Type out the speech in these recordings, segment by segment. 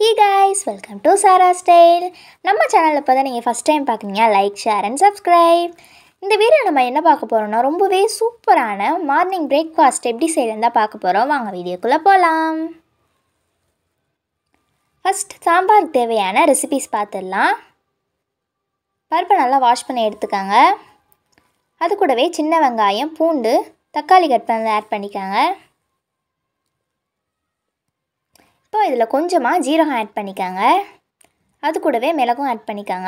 he guys welcome to Sara style நம்ம சேனலில் இப்போ தான் நீங்கள் ஃபஸ்ட் டைம் பார்க்குறீங்க லைக் ஷேர் அண்ட் சப்ஸ்கிரைப் இந்த வீடியோ நம்ம என்ன பார்க்க போகிறோம்னா ரொம்பவே சூப்பரான மார்னிங் பிரேக்ஃபாஸ்ட் எப்படி செய்யறதா பார்க்க போகிறோம் வாங்க வீடியோக்குள்ளே போகலாம் ஃபஸ்ட் சாம்பாருக்கு தேவையான ரெசிபிஸ் பார்த்துடலாம் பருப்பை நல்லா வாஷ் பண்ணி எடுத்துக்கோங்க அது கூடவே சின்ன வெங்காயம் பூண்டு தக்காளி கட் பண்ணி ஆட் பண்ணிக்கோங்க இப்போ இதில் கொஞ்சமாக ஜீரகம் ஆட் பண்ணிக்கோங்க அது கூடவே மிளகும் ஆட் பண்ணிக்கோங்க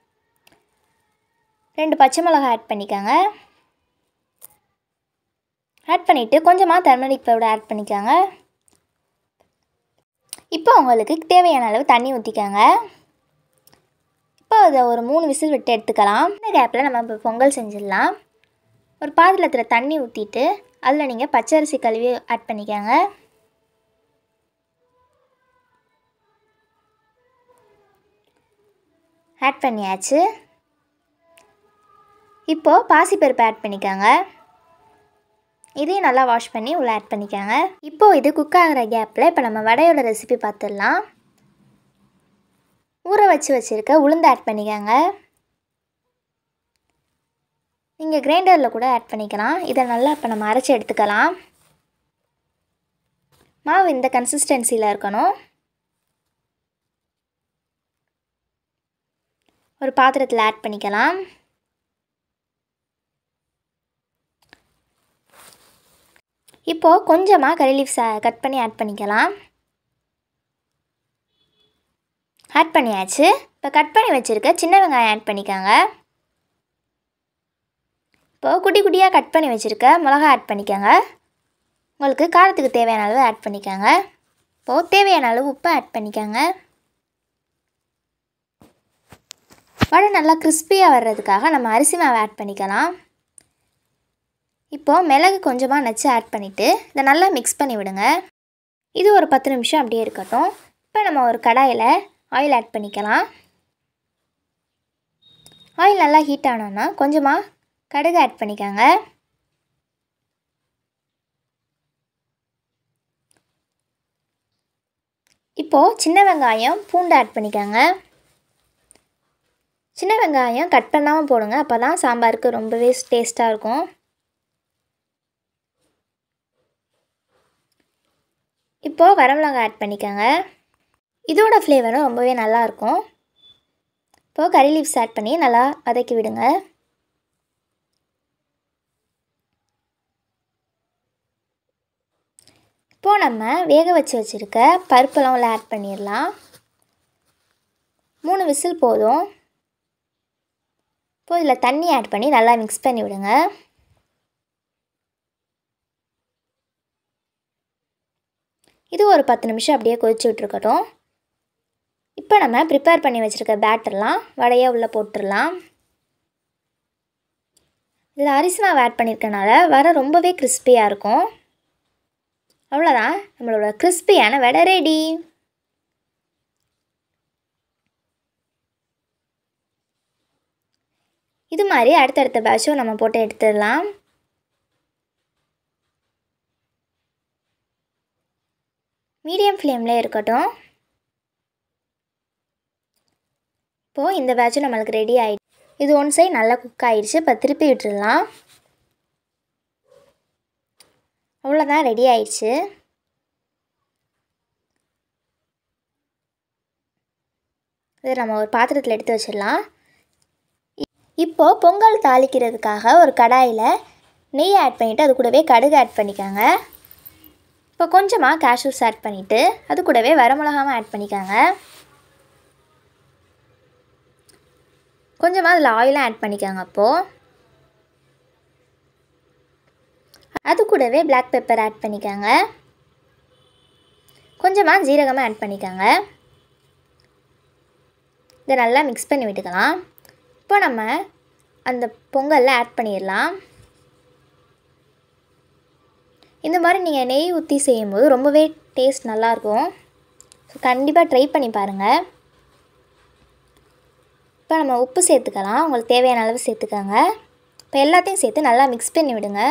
ரெண்டு பச்சை மிளகாய் ஆட் பண்ணிக்கோங்க ஆட் பண்ணிவிட்டு கொஞ்சமாக டர்மரிக் பவுடர் ஆட் பண்ணிக்கோங்க இப்போ உங்களுக்கு தேவையான அளவு தண்ணி ஊற்றிக்கோங்க இப்போ அதை ஒரு மூணு விசில் விட்டு எடுத்துக்கலாம் இந்த கேப்பில் நம்ம இப்போ பொங்கல் செஞ்சிடலாம் ஒரு பாத்திரத்தில் தண்ணி ஊற்றிட்டு அதில் நீங்கள் பச்சரிசி கழுவி ஆட் பண்ணிக்கோங்க ஆட் பண்ணியாச்சு இப்போது பாசிப்பருப்பு ஆட் பண்ணிக்கோங்க இதையும் நல்லா வாஷ் பண்ணி உள்ளே ஆட் பண்ணிக்கோங்க இப்போது இது குக் ஆகிற கேப்பில் இப்போ நம்ம வடையோட ரெசிபி பார்த்துடலாம் ஊற வச்சு வச்சுருக்க உளுந்து ஆட் பண்ணிக்கோங்க நீங்கள் கிரைண்டரில் கூட ஆட் பண்ணிக்கலாம் இதை நல்லா இப்போ நம்ம அரைச்சி எடுத்துக்கலாம் மாவு இந்த கன்சிஸ்டன்சியில் இருக்கணும் ஒரு பாத்திரத்தில் ஆட் பண்ணிக்கலாம் இப்போது கொஞ்சமாக கறி லீவ்ஸ் கட் பண்ணி ஆட் பண்ணிக்கலாம் ஆட் பண்ணியாச்சு இப்போ கட் பண்ணி வச்சுருக்க சின்ன வெங்காயம் ஆட் பண்ணிக்கோங்க இப்போது குட்டி குட்டியாக கட் பண்ணி வச்சுருக்க மிளகா ஆட் பண்ணிக்கோங்க உங்களுக்கு காரத்துக்கு தேவையான அளவு ஆட் பண்ணிக்கோங்க இப்போது தேவையான அளவு உப்பு ஆட் பண்ணிக்கோங்க வடை நல்லா கிறிஸ்பியாக வர்றதுக்காக நம்ம அரிசி மாவை ஆட் பண்ணிக்கலாம் இப்போது மிளகு கொஞ்சமாக நச்சு ஆட் பண்ணிவிட்டு இதை நல்லா மிக்ஸ் பண்ணி விடுங்க இது ஒரு பத்து நிமிஷம் அப்படியே இருக்கட்டும் இப்போ நம்ம ஒரு கடாயில் ஆயில் ஆட் பண்ணிக்கலாம் ஆயில் நல்லா ஹீட் ஆனோன்னா கொஞ்சமாக கடுகு ஆட் பண்ணிக்கோங்க இப்போது சின்ன வெங்காயம் பூண்டு ஆட் பண்ணிக்கோங்க சின்ன வெங்காயம் கட் பண்ணாமல் போடுங்க அப்போ தான் சாம்பாருக்கு ரொம்பவே டேஸ்ட்டாக இருக்கும் இப்போது வரமிளகாய் ஆட் பண்ணிக்கோங்க இதோட ஃப்ளேவரும் ரொம்பவே நல்லாயிருக்கும் இப்போது கறி லீவ்ஸ் ஆட் பண்ணி நல்லா வதக்கி விடுங்க இப்போது நம்ம வேக வச்சு வச்சுருக்க பருப்பெல்லாம் உள்ள ஆட் பண்ணிடலாம் மூணு விசில் போதும் இப்போ இதில் தண்ணி ஆட் பண்ணி நல்லா மிக்ஸ் பண்ணி விடுங்க இது ஒரு பத்து நிமிஷம் அப்படியே கொதிச்சு விட்ருக்கட்டும் இப்போ நம்ம ப்ரிப்பேர் பண்ணி வச்சுருக்க பேட்டர்லாம் வடையாக உள்ளே போட்டுடலாம் இதில் அரிசி மாவு ஆட் பண்ணியிருக்கனால வர ரொம்பவே கிறிஸ்பியாக இருக்கும் அவ்வளோதான் நம்மளோட கிறிஸ்பியான வடை ரெடி இது மாதிரி அடுத்தடுத்த பேட்சும் நம்ம போட்டு எடுத்துடலாம் மீடியம் ஃப்ளேம்லேயே இருக்கட்டும் இப்போது இந்த பேட்சும் நம்மளுக்கு ரெடி ஆகிடுச்சு இது ஒன் சைட் நல்லா குக் ஆகிடுச்சு இப்போ திருப்பி விட்டுடலாம் அவ்வளோதான் ரெடி ஆயிடுச்சு இது நம்ம ஒரு பாத்திரத்தில் எடுத்து வச்சிடலாம் இப்போது பொங்கல் தாளிக்கிறதுக்காக ஒரு கடாயில் நெய் ஆட் பண்ணிவிட்டு அது கூடவே கடுகு ஆட் பண்ணிக்கோங்க இப்போ கொஞ்சமாக கேஷ்யூஸ் ஆட் பண்ணிவிட்டு அது கூடவே வரமிளகாவும் ஆட் பண்ணிக்கோங்க கொஞ்சமாக அதில் ஆயிலும் ஆட் பண்ணிக்கோங்க அப்போது அது கூடவே பிளாக் பெப்பர் ஆட் பண்ணிக்கோங்க கொஞ்சமாக ஜீரகமாக ஆட் பண்ணிக்கோங்க இதை நல்லா மிக்ஸ் பண்ணி விட்டுக்கலாம் இப்போ நம்ம அந்த பொங்கலில் ஆட் பண்ணிடலாம் இந்த மாதிரி நீங்கள் நெய் ஊற்றி செய்யும்போது ரொம்பவே டேஸ்ட் நல்லாயிருக்கும் ஸோ கண்டிப்பாக ட்ரை பண்ணி பாருங்கள் இப்போ நம்ம உப்பு சேர்த்துக்கலாம் உங்களுக்கு தேவையான அளவு சேர்த்துக்கோங்க இப்போ எல்லாத்தையும் சேர்த்து நல்லா மிக்ஸ் பண்ணி விடுங்க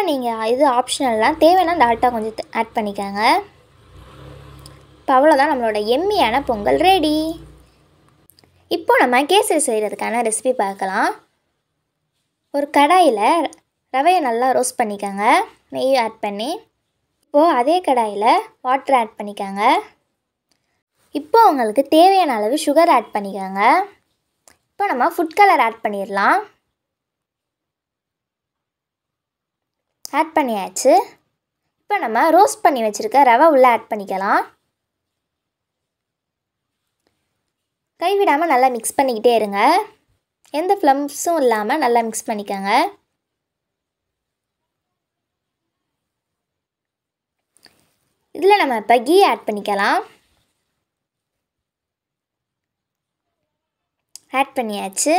நீங்கள் இது ஆப்ஷனல் தான் தேவைன்னா டால்ட்டா கொஞ்சம் ஆட் பண்ணிக்கோங்க இப்போ அவ்வளோதான் நம்மளோட எம்மியான பொங்கல் ரெடி இப்போ நம்ம கேசரி செய்கிறதுக்கான ரெசிபி பார்க்கலாம் ஒரு கடாயில் ரவையை நல்லா ரோஸ்ட் பண்ணிக்கோங்க நெய் ஆட் பண்ணி இப்போது அதே கடாயில் வாட்டர் ஆட் பண்ணிக்கோங்க இப்போ உங்களுக்கு தேவையான அளவு சுகர் ஆட் பண்ணிக்கோங்க இப்போ நம்ம ஃபுட் கலர் ஆட் பண்ணிடலாம் ஆட் பண்ணியாச்சு இப்போ நம்ம ரோஸ்ட் பண்ணி வச்சுருக்க ரவை உள்ளே ஆட் பண்ணிக்கலாம் கைவிடாமல் நல்லா மிக்ஸ் பண்ணிக்கிட்டே இருங்க எந்த ஃப்ளம்ஸும் இல்லாமல் நல்லா மிக்ஸ் பண்ணிக்கோங்க இதில் நம்ம இப்போ கீ ஆட் பண்ணிக்கலாம் ஆட் பண்ணியாச்சு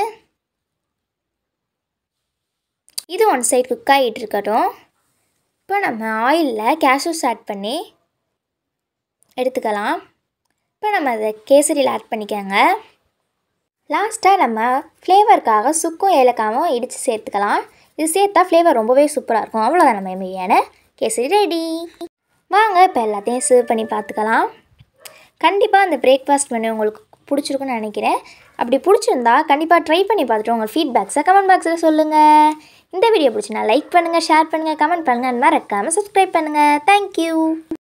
இது ஒன் சைடு குக் ஆகிட்டு இருக்கட்டும் இப்போ நம்ம ஆயிலில் கேஷ்யூஸ் ஆட் பண்ணி எடுத்துக்கலாம் இப்போ நம்ம அதை கேசரியில் ஆட் பண்ணிக்கோங்க லாஸ்ட்டாக நம்ம ஃப்ளேவருக்காக சுக்கும் ஏலக்காவும் இடித்து சேர்த்துக்கலாம் இது சேர்த்தா ஃப்ளேவர் ரொம்பவே சூப்பராக இருக்கும் அவ்வளோதான் நம்ம எம்மியான கேசரி ரெடி வாங்க இப்போ எல்லாத்தையும் சர்வ் பண்ணி பார்த்துக்கலாம் கண்டிப்பாக அந்த பிரேக்ஃபாஸ்ட் மெனு உங்களுக்கு பிடிச்சிருக்குன்னு நினைக்கிறேன் அப்படி பிடிச்சிருந்தா கண்டிப்பாக ட்ரை பண்ணி பார்த்துட்டு உங்கள் ஃபீட்பேக்ஸை கமெண்ட் பாக்ஸில் சொல்லுங்கள் இந்த வீடியோ பிடிச்சினா லைக் பண்ணுங்கள் ஷேர் பண்ணுங்கள் கமெண்ட் பண்ணுங்கள் மறக்காமல் சப்ஸ்கிரைப் பண்ணுங்கள் தேங்க்யூ